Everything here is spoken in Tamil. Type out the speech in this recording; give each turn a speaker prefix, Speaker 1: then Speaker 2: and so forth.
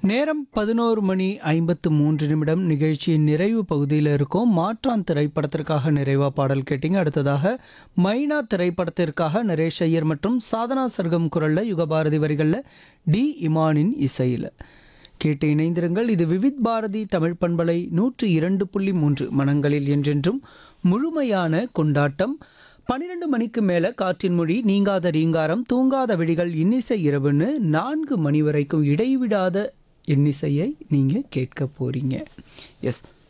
Speaker 1: நேரம் பதினோரு மணி ஐம்பத்து மூன்று நிமிடம் நிகழ்ச்சியின் நிறைவு பகுதியில் இருக்கும் மாற்றான் திரைப்படத்திற்காக நிறைவா பாடல் கேட்டீங்க அடுத்ததாக மைனா திரைப்படத்திற்காக நரேஷ் ஐயர் மற்றும் சாதனா சர்க்கம் குரல்ல யுகபாரதி வரிகளில் டி இமானின் இசையில் கேட்டு இணைந்திருங்கள் இது விவித் பாரதி தமிழ் பண்பலை நூற்று இரண்டு புள்ளி மூன்று மனங்களில் என்றென்றும் முழுமையான கொண்டாட்டம் பன்னிரெண்டு மணிக்கு மேலே காற்றின் மொழி நீங்காத ரீங்காரம் தூங்காத விழிகள் இன்னிசை இரவுன்னு நான்கு மணி வரைக்கும் இடைவிடாத இன்னிசையை நீங்கள் கேட்க போறீங்க எஸ்